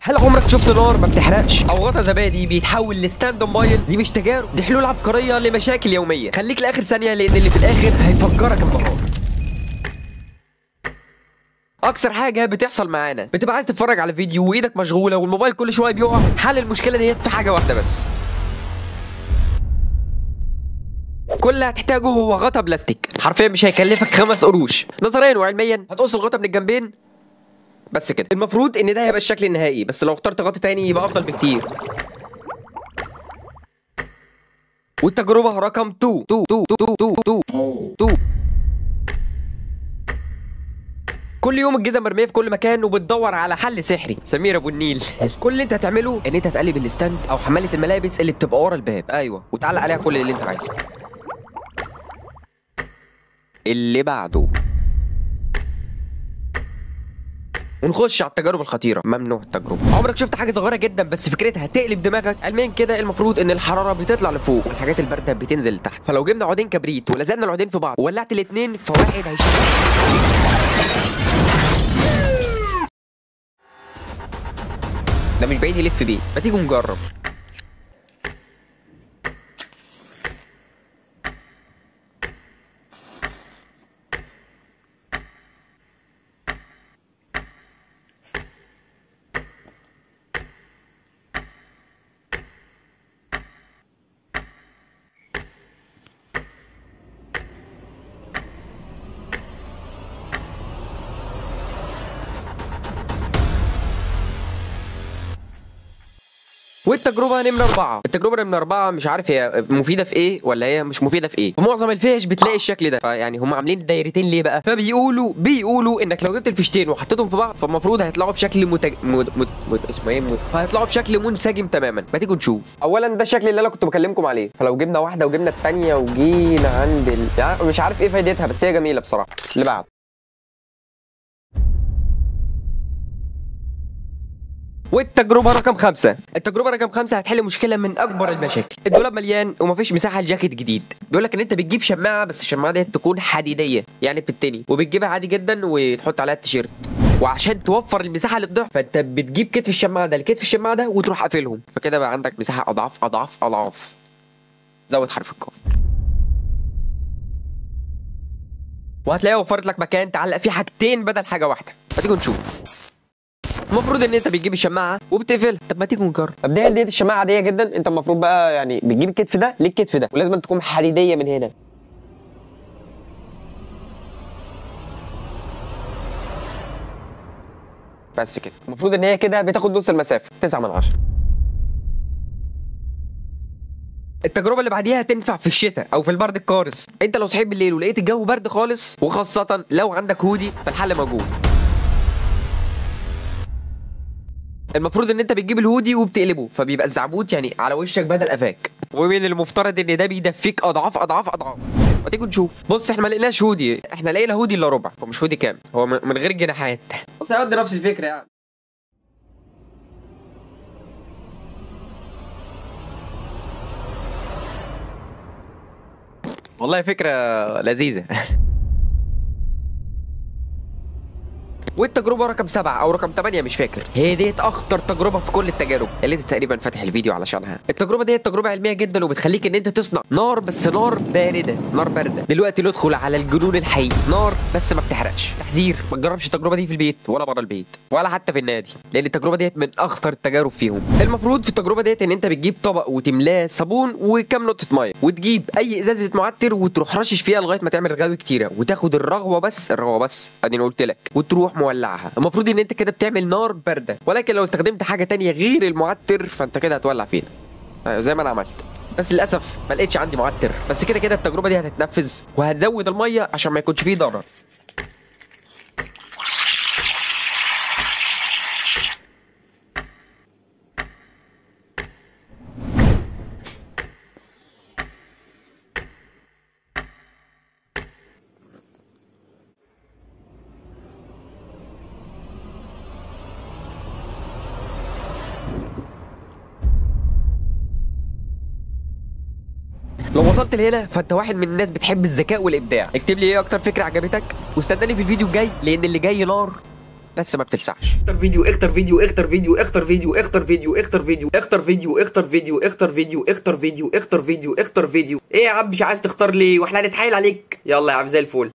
هل عمرك شفت نار ما بتحرقش او غطا زبادي بيتحول لستاند موبايل دي مش تجارب دي حلول عبقريه لمشاكل يوميه خليك لاخر ثانيه لان اللي في الاخر هيفجرك انبهار اكثر حاجه بتحصل معانا بتبقى عايز تتفرج على فيديو وايدك مشغوله والموبايل كل شويه بيقع حل المشكله ديت في حاجه واحده بس كل اللي هتحتاجه هو غطا بلاستيك حرفيا مش هيكلفك خمس قروش نظريا وعلميا هتقص الغطا من الجنبين بس كده المفروض ان ده هيبقى الشكل النهائي بس لو اخترت غطا تاني يبقى افضل بكتير والتجربه رقم 2 2 2 2 2 2 كل يوم الجزم مرميه في كل مكان وبتدور على حل سحري سمير ابو النيل كل اللي انت هتعمله ان انت هتقلب الستاند او حماله الملابس اللي بتبقى ورا الباب ايوه وتعلق عليها كل اللي انت عايزه اللي بعده ونخش على التجارب الخطيره ممنوع التجربه عمرك شفت حاجه صغيره جدا بس فكرتها هتقلب دماغك علميا كده المفروض ان الحراره بتطلع لفوق والحاجات البارده بتنزل لتحت فلو جبنا عودين كبريت ولزقنا العودين في بعض وولعت الاثنين فواحد هيشتغل ده مش بعيد يلف بيه ما تيجوا نجرب والتجربة نمرة أربعة، التجربة نمرة أربعة مش عارف هي مفيدة في إيه ولا هي مش مفيدة في إيه، في معظم الفيش بتلاقي الشكل ده، فيعني هم عاملين دايرتين ليه بقى؟ فبيقولوا بيقولوا إنك لو جبت الفيشتين وحطيتهم في بعض فالمفروض هيطلعوا بشكل متج... مد... مد... مد... اسمه إيه؟ مد... فهيطلعوا بشكل منسجم تماما، ما تيجوا نشوف. أولا ده الشكل اللي أنا كنت بكلمكم عليه، فلو جبنا واحدة وجبنا التانية وجينا عند ال... يعني مش عارف إيه فايدتها بس هي جميلة بصراحة. اللي بعد. والتجربة رقم خمسة التجربة رقم خمسة هتحل مشكلة من أكبر المشاكل الدولاب مليان ومفيش مساحة لجاكيت جديد بيقول لك إن أنت بتجيب شماعة بس الشماعة دي تكون حديدية يعني بتتني وبتجيبها عادي جدا وتحط عليها التيشيرت وعشان توفر المساحة للضعف فأنت بتجيب كتف الشماعة ده لكتف الشماعة ده وتروح قافلهم فكده بقى عندك مساحة أضعاف أضعاف أضعاف زود حرف القاف وهتلاقيها وفرت لك مكان تعلق فيه حاجتين بدل حاجة واحدة فتيجوا نشوف المفروض ان انت بتجيب الشماعه وبتقفلها طب ما تيجي نجرب مبدئيا ديت الشماعه عاديه جدا انت المفروض بقى يعني بتجيب الكتف ده للكتف ده ولازم تكون حديديه من هنا بس كده المفروض ان هي كده بتاخد نص المسافه 9 من 10 التجربه اللي بعديها تنفع في الشتاء او في البرد القارس انت لو صحيت بالليل ولقيت الجو برد خالص وخاصه لو عندك هودي فالحل موجود المفروض ان انت بتجيب الهودي وبتقلبه فبيبقى الزعبوط يعني على وشك بدل قفاك ومن المفترض ان ده بيدفيك اضعاف اضعاف اضعاف ما تيجوا نشوف بص احنا ما لقيناش هودي احنا لقينا هودي الا ربع هو مش هودي كامل هو من من غير جناحات بص هيقضي نفس الفكره يعني والله فكره لذيذه والتجربه رقم سبعة او رقم ثمانية مش فاكر هي ديت اخطر تجربه في كل التجارب اللي انت تقريبا فاتح الفيديو علشانها التجربه ديت تجربه علميه جدا وبتخليك ان انت تصنع نار بس نار بارده نار بارده دلوقتي ندخل على الجنون الحقيقي نار بس ما بتحرقش تحذير ما تجربش التجربه دي في البيت ولا بره البيت ولا حتى في النادي لان التجربه ديت من اخطر التجارب فيهم المفروض في التجربه ديت ان انت بتجيب طبق وتملاه صابون وكام نقطه ميه وتجيب اي ازازه معطر وتروح رشش فيها لغايه ما تعمل رغاوي كتيره وتاخد الرغوه بس الرغوه بس اديني قلت لك وتروح مولعها المفروض ان انت كده بتعمل نار بارده ولكن لو استخدمت حاجه تانية غير المعطر فانت كده هتولع فينا أيوة زي ما انا عملت بس للاسف ما لقيتش عندي معطر بس كده كده التجربه دي هتتنفذ وهتزود الميه عشان ما يكونش فيه ضرر لو وصلت لهنا فانت واحد من الناس بتحب الذكاء والابداع اكتب لي ايه اكتر فكره عجبتك واستناني في الفيديو الجاي لان اللي جاي نار بس ما بتلسعش اختر فيديو اختر فيديو اختر فيديو اختر فيديو اختر فيديو اختر فيديو اختر فيديو اختر فيديو اختر فيديو اختر فيديو اختر فيديو اختر فيديو ايه يا عم مش عايز تختار ليه واحنا هنتحايل عليك يلا يا عم زي الفل